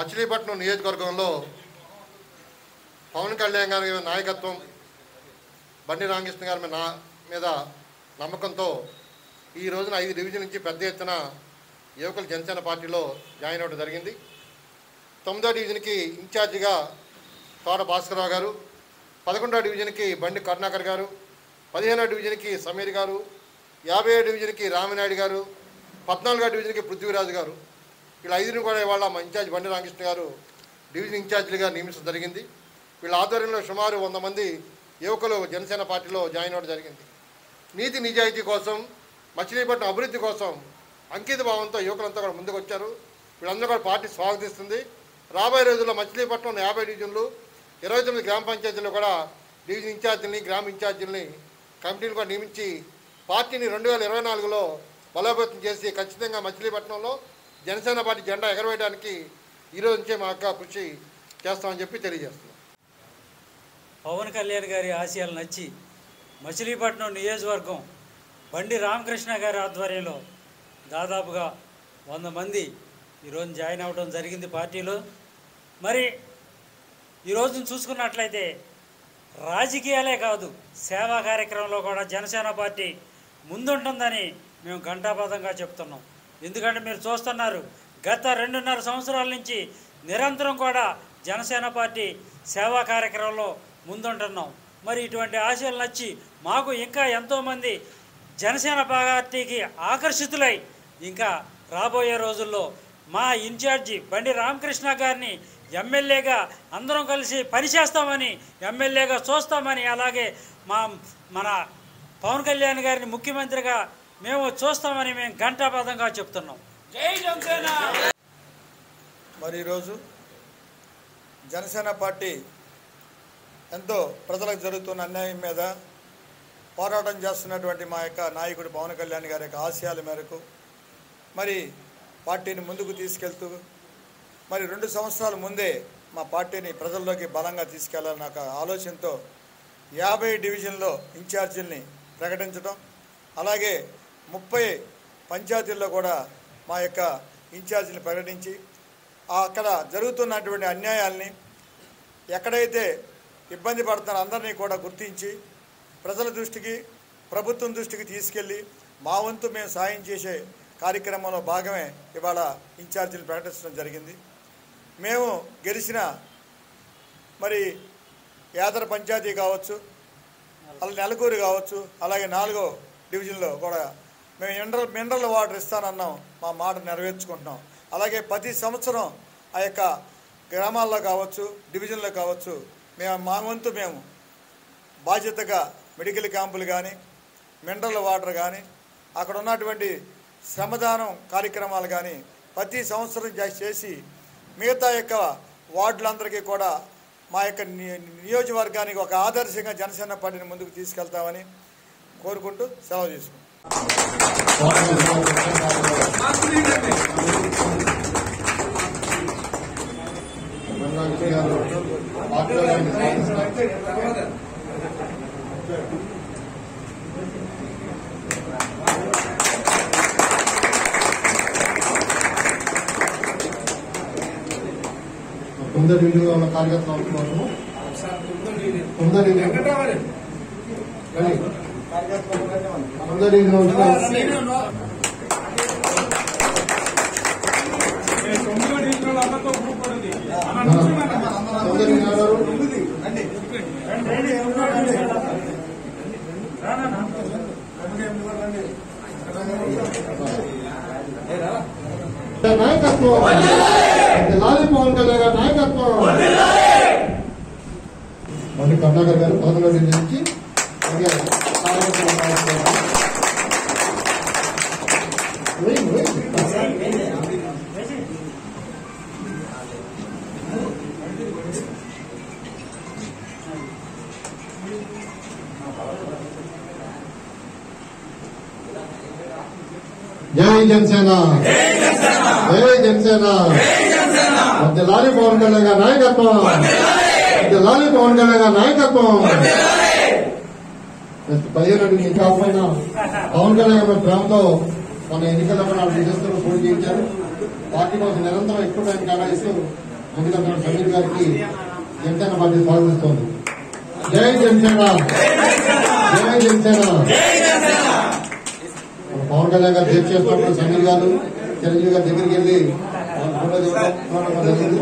మచిలీపట్నం నియోజకవర్గంలో పవన్ కళ్యాణ్ గారి నాయకత్వం బండి రామకృష్ణ గారి మీద నా మీద నమ్మకంతో ఈ రోజున ఐదు డివిజన్ నుంచి పెద్ద ఎత్తున యువకులు జనసేన పార్టీలో జాయిన్ అవ్వడం జరిగింది తొమ్మిదో డివిజన్కి ఇన్ఛార్జిగా తోట భాస్కరరావు గారు పదకొండో డివిజన్కి బండి కరుణాకర్ గారు పదిహేనో డివిజన్కి సమీర్ గారు యాభై డివిజన్కి రామినాయుడు గారు పద్నాలుగో డివిజన్కి పృథ్వీరాజు గారు వీళ్ళ ఐదుని కూడా ఇవాళ మా ఇన్ఛార్జ్ బండి రామకృష్ణ గారు డివిజన్ ఇన్ఛార్జీలుగా నియమించడం జరిగింది వీళ్ళ ఆధ్వర్యంలో సుమారు వంద మంది యువకులు జనసేన పార్టీలో జాయిన్ అవ్వడం జరిగింది నీతి నిజాయితీ కోసం మచిలీపట్నం అభివృద్ధి కోసం అంకిత భావంతో యువకులంతా కూడా ముందుకు వచ్చారు వీళ్ళందరూ కూడా పార్టీ స్వాగతిస్తుంది రాబోయే రోజుల్లో మచిలీపట్నం యాభై డివిజన్లు ఇరవై తొమ్మిది గ్రామ పంచాయతీలు కూడా డివిజన్ ఇన్ఛార్జీలని గ్రామ ఇన్ఛార్జీలని కమిటీలు కూడా నియమించి పార్టీని రెండు వేల ఇరవై నాలుగులో బలోపేతం చేసి ఖచ్చితంగా మచిలీపట్నంలో జనసేన పార్టీ జెండా ఎగరవేయడానికి ఈరోజు నుంచే మా యొక్క కృషి చేస్తామని చెప్పి తెలియజేస్తున్నాం పవన్ కళ్యాణ్ గారి ఆశయాలు నచ్చి మచిలీపట్నం నియోజకవర్గం బండి రామకృష్ణ గారి ఆధ్వర్యంలో దాదాపుగా వంద మంది ఈరోజు జాయిన్ అవ్వడం జరిగింది పార్టీలో మరి ఈరోజు చూసుకున్నట్లయితే రాజకీయాలే కాదు సేవా కార్యక్రమంలో కూడా జనసేన పార్టీ ముందుంటుందని మేము ఘంటాపథంగా చెప్తున్నాం ఎందుకంటే మీరు చూస్తున్నారు గత రెండున్నర సంవత్సరాల నుంచి నిరంతరం కూడా జనసేన పార్టీ సేవా కార్యక్రమంలో ముందుంటున్నాం మరి ఇటువంటి ఆశలు నచ్చి మాకు ఇంకా ఎంతోమంది జనసేన పార్టీకి ఆకర్షితులై ఇంకా రాబోయే రోజుల్లో మా ఇన్ఛార్జి బండి రామకృష్ణ గారిని ఎమ్మెల్యేగా అందరం కలిసి పనిచేస్తామని ఎమ్మెల్యేగా చూస్తామని అలాగే మా మన పవన్ కళ్యాణ్ గారిని ముఖ్యమంత్రిగా మేము చూస్తామని మేము ఘంటాపథంగా చెప్తున్నాం మరి ఈరోజు జనసేన పార్టీ ఎంతో ప్రజలకు జరుగుతున్న అన్యాయం మీద పోరాటం చేస్తున్నటువంటి మా యొక్క నాయకుడు పవన్ కళ్యాణ్ గారి యొక్క ఆశయాల మేరకు మరి పార్టీని ముందుకు తీసుకెళ్తూ మరి రెండు సంవత్సరాల ముందే మా పార్టీని ప్రజల్లోకి బలంగా తీసుకెళ్లాలన్న ఒక ఆలోచనతో యాభై డివిజన్లో ఇన్ఛార్జీల్ని ప్రకటించడం అలాగే ముప్పై పంచాయతీల్లో కూడా మా యొక్క ఇన్ఛార్జీని ప్రకటించి ఆ అక్కడ జరుగుతున్నటువంటి అన్యాయాల్ని ఎక్కడైతే ఇబ్బంది పడుతున్నారో అందరినీ కూడా గుర్తించి ప్రజల దృష్టికి ప్రభుత్వం దృష్టికి తీసుకెళ్ళి మా వంతు మేము సాయం చేసే కార్యక్రమంలో భాగమే ఇవాళ ఇన్ఛార్జీలు ప్రకటించడం జరిగింది మేము గెలిచిన మరి యాదర పంచాయతీ కావచ్చు అలా నెలకూరు కావచ్చు అలాగే నాలుగో డివిజన్లో కూడా మేము మినరల్ మినరల్ వాటర్ ఇస్తానన్నాం మా మాట నెరవేర్చుకుంటున్నాం అలాగే ప్రతి సంవత్సరం ఆ యొక్క గ్రామాల్లో కావచ్చు డివిజన్లో కావచ్చు మేము మా వంతు మేము బాధ్యతగా మెడికల్ క్యాంపులు కానీ మినరల్ వాటర్ కానీ అక్కడ ఉన్నటువంటి శ్రమదానం కార్యక్రమాలు కానీ ప్రతి సంవత్సరం చే- చేసి మిగతా యొక్క వార్డులందరికీ కూడా మా యొక్క ని- నియోజకవర్గానికి ఒక ఆదర్శంగా జనసేన పార్టీని ముందుకు తీసుకెళ్తామని కోరుకుంటూ సెలవు తీసుకుంటాం బండి గారు పార్టీలో ఆయన స్వాగతిస్తున్నారు. తొమ్మిదో డివిజన్లో ఉన్న కార్యకర్తలు కోసము తొమ్మిదో డివిజన్ రండి. తొమ్మిదో డివిజన్ వచ్చిన తొమ్మిదో డివిజన్ ఎవరు? నాయకత్వం లాలి పవన్ కళ్యాణ్ గారి నాయకత్వం మళ్ళీ కరుణాకర్ గారు పదకొండో డివిజన్ నుంచి అలాగే కార్యకర్తలు నాయకులు. వెయ్యి, వెయ్యి. జై జనసేన జై జనసేన మధ్య లాలి పవన్ కళ్యాణ్ గారి నాయకత్వం మధ్య లాలి పవన్ కళ్యాణ్ గారి నాయకత్వం పదిహేను అడుగు కాకపోయినా పవన్ కళ్యాణ్ గారి ప్రేమతో మన ఎన్నికల్లో నాలుగు విజయస్తులు పోటీ చేయించారు పార్టీ కోసం నిరంతరం ఎక్కువ టైం కేటాయిస్తూ ఎందుకంటే సమీర్ గారికి జనసేన పార్టీ స్వాగతిస్తోంది జై జనసేన జై జనసేన పవన్ కళ్యాణ్ గారు జడ్జ్ చేస్తున్నప్పుడు సమీర్ గారు చిరంజీవి గారి దగ్గరికి వెళ్ళి ఫోటో దిగడం చూడడం జరిగింది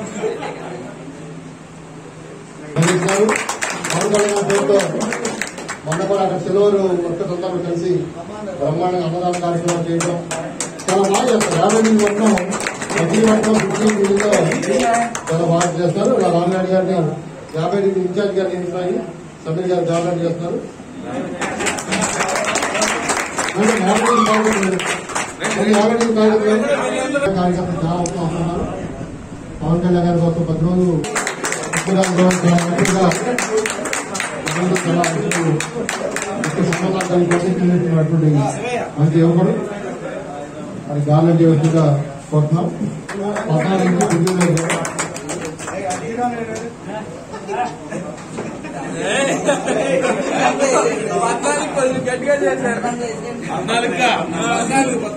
సమీర్ గారు పవన్ కళ్యాణ్ గారి పేరుతో మొన్న కూడా అక్కడ సిల్వర్ వర్కర్స్ అందరూ కలిసి బ్రహ్మాండంగా అన్నదాన కార్యక్రమం చేయడం చాలా బాగా చేస్తారు యాభై ఎనిమిది మొత్తం ప్రతి మొత్తం ఫిఫ్టీన్ మిలియన్లో చాలా బాగా చేస్తారు ఇలా రామనాయుడు గారిని యాభై ఎనిమిది ఇన్ఛార్జ్ గారిని నియమించాలి సమీర్ గారు గవర్నమెంట్ చేస్తున్నారు అంటే యాభై ఎనిమిది కార్యకర్తలు మరి యాభై ఎనిమిది కార్యకర్తలు కార్యకర్తలు చాలా అవసరం అవుతున్నారు పవన్ కళ్యాణ్ గారి కోసం పది రోజులు ఉత్తరాంధ్రలో చాలా గట్టిగా అందరూ చాలా ఇప్పుడు ఎక్కువ సంబంధాలు పోషిస్తున్నటువంటి మంచి యువకుడు మరి గార్లెంట్ యువతిగా కోరుతున్నాం పద్నాలుగు నుంచి తొమ్మిది గట్టిగా చేశారు